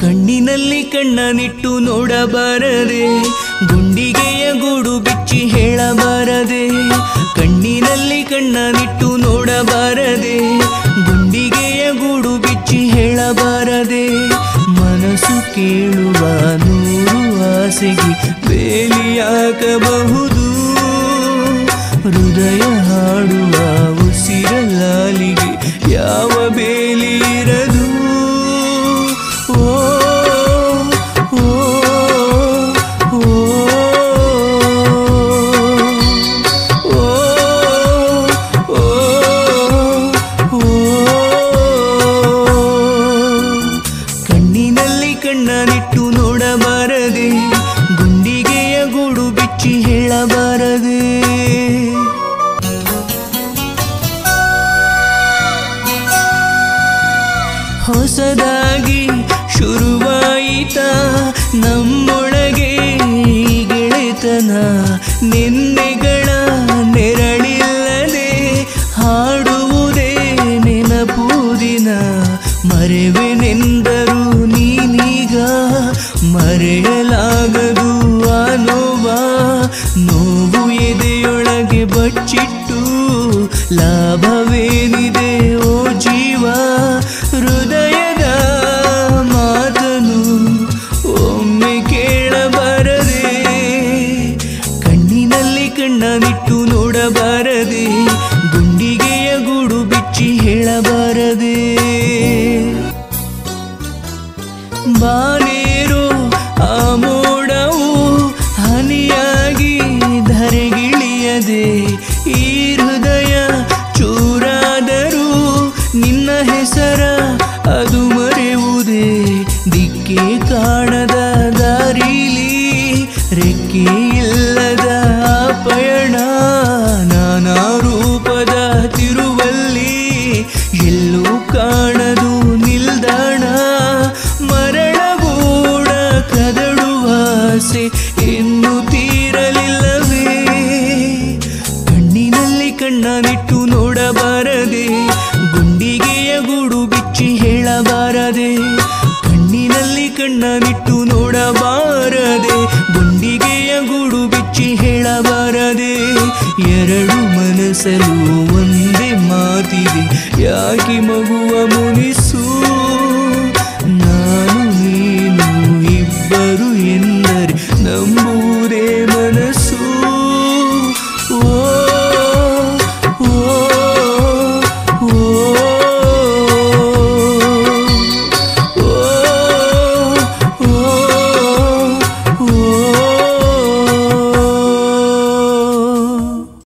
ಕಣ್ಣಿನಲ್ಲಿ ಕಣ್ಣನಿಟ್ಟು ನೋಡಬಾರದೆ ಗುಂಡಿಗೆಯ ಗೂಡು ಬಿಚ್ಚಿ ಹೇಳಬಾರದೆ ಕಣ್ಣಿನಲ್ಲಿ ಕಣ್ಣನಿಟ್ಟು ನೋಡಬಾರದೆ ಗುಂಡಿಗೆಯ ಗೂಡು ಬಿಚ್ಚಿ ಹೇಳಬಾರದೆ ಮನಸ್ಸು ಕೇಳುವ ನೂರು ಆಸೆಗೆ ಬೇಲಿಯಾಕಬಹುದು ಹೃದಯ ಹಾಡುವ ಉಸಿರಲಾಲಿಗೆ ಯಾವ ಬೇಲಿ ಇರದು ಓ ಓ ಓ ಓ ಕಣ್ಣಿನಲ್ಲಿ ಕಣ್ಣನಿಟ್ಟು ನೋಡಬಾರದೆ ಗುಂಡಿಗೆಯ ಗೂಡು ಬಿಚ್ಚಿ ಹೇಳಬಾರದೆ ಹೊಸದಾಗಿ ಶುರುವಾಯಿತ ನಮ್ಮೊಳಗೆ ಈ ಗೆಳೆತನ ನಿನ್ನೆಗಳ ನೆರಳಿಲ್ಲದೆ ಹಾಡುವುದೇ ನೆನಪು ದಿನ ಮರೆವೆನೆಂದರು ನೀನೀಗ ಮರೆಯಲಾಗದು ಆ ನೋವ ನೋವು ಎದೆಯೊಳಗೆ ಬಚ್ಚಿಟ್ಟು ಲಾಭವೇನಿದೆ ಓ ಜೀವ ಹೃದಯದ ಮಾತನು ಒಮ್ಮೆ ಕೇಳಬಾರದೆ ಕಣ್ಣಿನಲ್ಲಿ ಕಣ್ಣನಿಟ್ಟು ನೋಡಬಾರದೆ ಗುಂಡಿಗೆಯ ಗೂಡು ಬಿಚ್ಚಿ ಹೇಳಬಾರದೆ ಬಾನೇರು ಆ ಮೋಡವು ಹನಿಯಾಗಿ ಧರೆಗಿಳಿಯದೆ ಈ ಹೃದಯ ಚೂರಾದರೂ ನಿನ್ನ ಹೆಸರ ಅದು ಮರೆಯುವುದೇ ದಿಕ್ಕೆ ಕಾಣದ ದಾರಿಲಿ ರೆಕ್ಕೆ ಇಲ್ಲದ ಆ ಪಯಣ ನಾನಾ ರೂಪದ ತಿರುವಲ್ಲಿ ಎಲ್ಲೂ ಕಾಣದು ನಿಲ್ದಾಣ ಮರಳಗೂಡ ಕದಡುವ ಆಸೆ ಇನ್ನು ತೀರಲಿಲ್ಲವೇ ಕಣ್ಣಿನಲ್ಲಿ ಕಣ್ಣನಿಟ್ಟು ನೋಡಬಾರದೆ ಗುಂಡಿಗೆಯ ಗೂಡು ಬಿಚ್ಚಿ ಹೇಳಬಾರದೆ ಕಣ್ಣಿನಲ್ಲಿ ಕಣ್ಣನಿಟ್ಟು ನೋಡಬಾರದೆ ಗುಂಡಿಗೆಯ ಗೂಡು ಬಿಚ್ಚಿ ಹೇಳಬಾರದೆ ಎರಡು ಮನಸ್ಸಲು ಒಂದೇ ಮಾತಿದೆ ಯಾಕೆ ಮಗುವ ಮುನಿಸ